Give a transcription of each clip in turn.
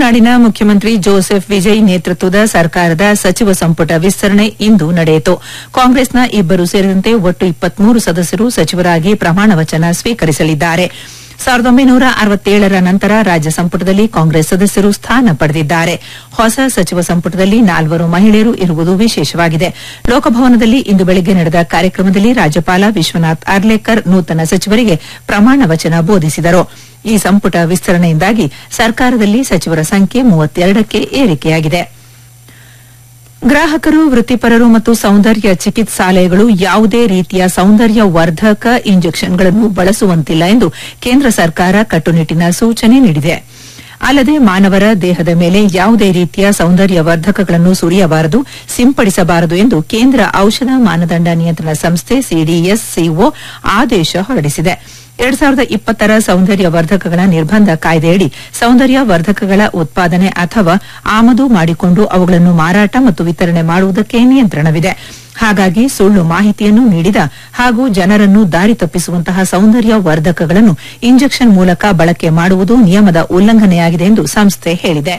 ತಮಿಳುನಾಡಿನ ಮುಖ್ಯಮಂತ್ರಿ ಜೋಸೆಫ್ ವಿಜಯ್ ನೇತೃತ್ವದ ಸರ್ಕಾರದ ಸಚಿವ ಸಂಪುಟ ವಿಸ್ತರಣೆ ಇಂದು ನಡೆಯಿತು ಕಾಂಗ್ರೆಸ್ನ ಇಬ್ಬರು ಸೇರಿದಂತೆ ಒಟ್ಟು ಇಪ್ಪತ್ಮೂರು ಸದಸ್ಯರು ಸಚಿವರಾಗಿ ಪ್ರಮಾಣ ವಚನ ಸ್ವೀಕರಿಸಲಿದ್ದಾರೆ ಸಾವಿರದ ಒಂಬೈನೂರ ಅರವತ್ತೇಳರ ನಂತರ ರಾಜ್ಯ ಸಂಪುಟದಲ್ಲಿ ಕಾಂಗ್ರೆಸ್ ಸದಸ್ಯರು ಸ್ಥಾನ ಪಡೆದಿದ್ದಾರೆ ಹೊಸ ಸಚಿವ ಸಂಪುಟದಲ್ಲಿ ನಾಲ್ವರು ಮಹಿಳೆಯರು ಇರುವುದು ವಿಶೇಷವಾಗಿದೆ ಲೋಕಭವನದಲ್ಲಿ ಇಂದು ಬೆಳಗ್ಗೆ ನಡೆದ ಕಾರ್ಯಕ್ರಮದಲ್ಲಿ ರಾಜ್ಯಪಾಲ ವಿಶ್ವನಾಥ್ ಅರ್ಲೇಕರ್ ನೂತನ ಸಚಿವರಿಗೆ ಪ್ರಮಾಣ ವಚನ ಬೋಧಿಸಿದರು ಈ ಸಂಪುಟ ವಿಸ್ತರಣೆಯಿಂದಾಗಿ ಸರ್ಕಾರದಲ್ಲಿ ಸಚಿವರ ಸಂಖ್ಯೆ ಮೂವತ್ತೆರಡಕ್ಕೆ ಏರಿಕೆಯಾಗಿದೆ ಗ್ರಾಹಕರು ವೃತ್ತಿಪರರು ಮತ್ತು ಸೌಂದರ್ಯ ಚಿಕಿತ್ಸಾಲಯಗಳು ಯಾವುದೇ ರೀತಿಯ ಸೌಂದರ್ಯ ವರ್ಧಕ ಇಂಜೆಕ್ಷನ್ಗಳನ್ನು ಬಳಸುವಂತಿಲ್ಲ ಎಂದು ಕೇಂದ್ರ ಸರ್ಕಾರ ಕಟ್ಟುನಿಟ್ಟಿನ ಸೂಚನೆ ನೀಡಿದೆ ಅಲ್ಲದೆ ಮಾನವರ ದೇಹದ ಮೇಲೆ ಯಾವುದೇ ರೀತಿಯ ಸೌಂದರ್ಯ ವರ್ಧಕಗಳನ್ನು ಸುರಿಯಬಾರದು ಸಿಂಪಡಿಸಬಾರದು ಎಂದು ಕೇಂದ್ರ ಔಷಧ ಮಾನದಂಡ ನಿಯಂತ್ರಣ ಸಂಸ್ಥೆ ಸಿಡಿಎಸ್ಸಿಒ ಆದೇಶ ಹೊರಡಿಸಿದೆ ಎರಡ್ ಸಾವಿರದ ಇಪ್ಪತ್ತರ ಸೌಂದರ್ಯ ವರ್ಧಕಗಳ ನಿರ್ಬಂಧ ಕಾಯ್ದೆಯಡಿ ಸೌಂದರ್ಯ ವರ್ಧಕಗಳ ಉತ್ಪಾದನೆ ಅಥವಾ ಆಮದು ಮಾಡಿಕೊಂಡು ಅವುಗಳನ್ನು ಮಾರಾಟ ಮತ್ತು ವಿತರಣೆ ಮಾಡುವುದಕ್ಕೆ ನಿಯಂತ್ರಣವಿದೆ ಹಾಗಾಗಿ ಸುಳ್ಳು ಮಾಹಿತಿಯನ್ನು ನೀಡಿದ ಹಾಗೂ ಜನರನ್ನು ದಾರಿ ತಪ್ಪಿಸುವಂತಹ ಸೌಂದರ್ಯ ವರ್ಧಕಗಳನ್ನು ಇಂಜೆಕ್ಷನ್ ಮೂಲಕ ಬಳಕೆ ಮಾಡುವುದು ನಿಯಮದ ಉಲ್ಲಂಘನೆಯಾಗಿದೆ ಎಂದು ಸಂಸ್ಥೆ ಹೇಳಿದೆ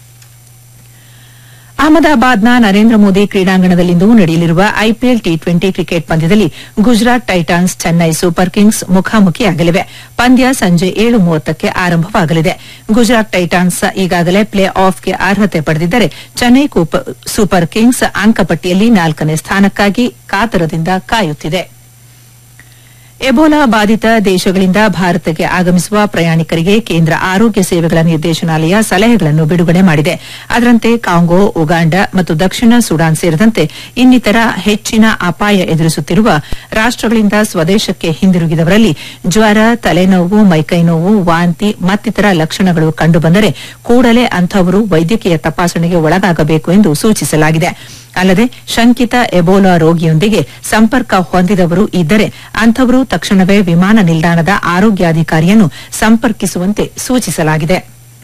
ಅಹಮದಾಬಾದ್ನ ನರೇಂದ್ರ ಮೋದಿ ಕ್ರೀಡಾಂಗಣದಲ್ಲಿಂದು ನಡೆಯಲಿರುವ ಐಪಿಎಲ್ ಟಿ ಟ್ವೆಂಟಿ ಕ್ರಿಕೆಟ್ ಪಂದ್ಯದಲ್ಲಿ Gujarat titans Chennai super kings ಮುಖಾಮುಖಿಯಾಗಲಿವೆ ಪಂದ್ಯ ಸಂಜೆ ಏಳು ಮೂವತ್ತಕ್ಕೆ ಆರಂಭವಾಗಲಿದೆ ಗುಜರಾತ್ ಟೈಟಾನ್ಸ್ ಈಗಾಗಲೇ ಪ್ಲೇ ಆಫ್ಗೆ ಅರ್ಹತೆ ಪಡೆದಿದ್ದರೆ ಚೆನ್ನೈ ಸೂಪರ್ ಕಿಂಗ್ಸ್ ಅಂಕಪಟ್ಟಿಯಲ್ಲಿ ನಾಲ್ಕನೇ ಸ್ಥಾನಕ್ಕಾಗಿ ಕಾತರದಿಂದ ಕಾಯುತ್ತಿದೆ ಎಬೋಲಾ ಬಾಧಿತ ದೇಶಗಳಿಂದ ಭಾರತಕ್ಕೆ ಆಗಮಿಸುವ ಪ್ರಯಾಣಿಕರಿಗೆ ಕೇಂದ್ರ ಆರೋಗ್ಯ ಸೇವೆಗಳ ನಿರ್ದೇಶನಾಲಯ ಸಲಹೆಗಳನ್ನು ಬಿಡುಗಡೆ ಮಾಡಿದೆ ಅದರಂತೆ ಕಾಂಗೋ ಉಗಾಂಡ ಮತ್ತು ದಕ್ಷಿಣ ಸುಡಾನ್ ಸೇರಿದಂತೆ ಇನ್ನಿತರ ಹೆಚ್ಚಿನ ಅಪಾಯ ಎದುರಿಸುತ್ತಿರುವ ರಾಷ್ಟಗಳಿಂದ ಸ್ವದೇಶಕ್ಕೆ ಹಿಂದಿರುಗಿದವರಲ್ಲಿ ಜ್ವರ ತಲೆನೋವು ಮೈಕೈ ನೋವು ವಾಂತಿ ಮತ್ತಿತರ ಲಕ್ಷಣಗಳು ಕಂಡುಬಂದರೆ ಕೂಡಲೇ ಅಂಥವರು ವೈದ್ಯಕೀಯ ತಪಾಸಣೆಗೆ ಒಳಗಾಗಬೇಕು ಎಂದು ಸೂಚಿಸಲಾಗಿದೆ ಅಲ್ಲದೆ ಶಂಕಿತ ಎಬೋಲಾ ರೋಗಿಯೊಂದಿಗೆ ಸಂಪರ್ಕ ಹೊಂದಿದವರು ಇದ್ದರೆ ಅಂಥವರು ತಕ್ಷಣವೇ ವಿಮಾನ ನಿಲ್ದಾಣದ ಆರೋಗ್ಯಾಧಿಕಾರಿಯನ್ನು ಸಂಪರ್ಕಿಸುವಂತೆ ಸೂಚಿಸಲಾಗಿದೆ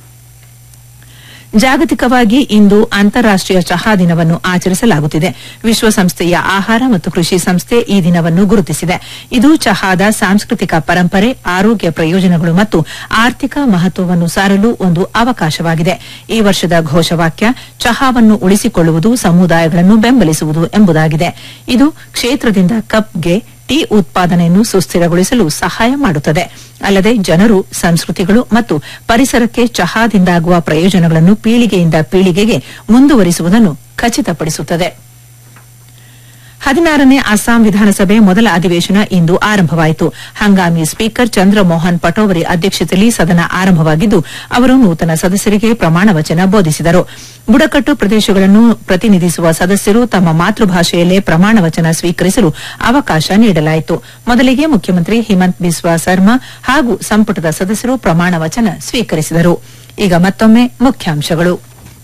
ಜಾಗತಿಕವಾಗಿ ಇಂದು ಅಂತಾರಾಷ್ಟೀಯ ಚಹಾ ದಿನವನ್ನು ಆಚರಿಸಲಾಗುತ್ತಿದೆ ವಿಶ್ವಸಂಸ್ಥೆಯ ಆಹಾರ ಮತ್ತು ಕೃಷಿ ಸಂಸ್ಥೆ ಈ ದಿನವನ್ನು ಗುರುತಿಸಿದೆ ಇದು ಚಹಾದ ಸಾಂಸ್ಕೃತಿಕ ಪರಂಪರೆ ಆರೋಗ್ಯ ಪ್ರಯೋಜನಗಳು ಮತ್ತು ಆರ್ಥಿಕ ಮಹತ್ವವನ್ನು ಸಾರಲು ಒಂದು ಅವಕಾಶವಾಗಿದೆ ಈ ವರ್ಷದ ಘೋಷವಾಕ್ಯ ಚಹಾವನ್ನು ಉಳಿಸಿಕೊಳ್ಳುವುದು ಸಮುದಾಯಗಳನ್ನು ಬೆಂಬಲಿಸುವುದು ಎಂಬುದಾಗಿದೆ ಇದು ಕ್ಷೇತ್ರದಿಂದ ಕಪ್ಗೆ ಟೀ ಉತ್ಪಾದನೆಯನ್ನು ಸುಸ್ಥಿರಗೊಳಿಸಲು ಸಹಾಯ ಮಾಡುತ್ತದೆ ಅಲ್ಲದೆ ಜನರು ಸಂಸ್ಕೃತಿಗಳು ಮತ್ತು ಪರಿಸರಕ್ಕೆ ಚಹಾದಿಂದಾಗುವ ಪ್ರಯೋಜನಗಳನ್ನು ಪೀಳಿಗೆಯಿಂದ ಪೀಳಿಗೆಗೆ ಮುಂದುವರಿಸುವುದನ್ನು ಖಚಿತಪಡಿಸುತ್ತದೆ ಹದಿನಾರನೇ ಅಸ್ಸಾಂ ವಿಧಾನಸಭೆ ಮೊದಲ ಅಧಿವೇಶನ ಇಂದು ಆರಂಭವಾಯಿತು ಹಂಗಾಮಿ ಸ್ಪೀಕರ್ ಚಂದ್ರಮೋಹನ್ ಪಟೋವರಿ ಅಧ್ಯಕ್ಷತೆಯಲ್ಲಿ ಸದನ ಆರಂಭವಾಗಿದ್ದು ಅವರು ನೂತನ ಸದಸ್ಯರಿಗೆ ಪ್ರಮಾಣ ವಚನ ಬೋಧಿಸಿದರು ಬುಡಕಟ್ಟು ಪ್ರದೇಶಗಳನ್ನು ಪ್ರತಿನಿಧಿಸುವ ಸದಸ್ಯರು ತಮ್ಮ ಮಾತೃಭಾಷೆಯಲ್ಲೇ ಪ್ರಮಾಣ ವಚನ ಸ್ವೀಕರಿಸಲು ಅವಕಾಶ ನೀಡಲಾಯಿತು ಮೊದಲಿಗೆ ಮುಖ್ಯಮಂತ್ರಿ ಹಿಮಂತ್ ಬಿಸ್ವಾ ಸರ್ಮಾ ಹಾಗೂ ಸಂಪುಟದ ಸದಸ್ಯರು ಪ್ರಮಾಣ ವಚನ ಸ್ವೀಕರಿಸಿದರು ಈಗ ಮತ್ತೊಮ್ಮೆ ಮುಖ್ಯಾಂಶಗಳು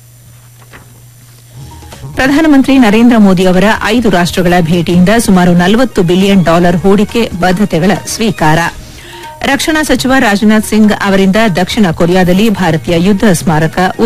ಪ್ರಧಾನಮಂತ್ರಿ ನರೇಂದ್ರ ಮೋದಿ ಅವರ ಐದು ರಾಷ್ಟಗಳ ಭೇಟಿಯಿಂದ ಸುಮಾರು ನಲವತ್ತು ಬಿಲಿಯನ್ ಡಾಲರ್ ಹೂಡಿಕೆ ಬದ್ದತೆಗಳ ಸ್ವೀಕಾರ ರಕ್ಷಣಾ ಸಚಿವ ರಾಜನಾಥ್ ಸಿಂಗ್ ಅವರಿಂದ ದಕ್ಷಿಣ ಕೊರಿಯಾದಲ್ಲಿ ಭಾರತೀಯ ಯುದ್ದ ಸ್ಮಾರಕ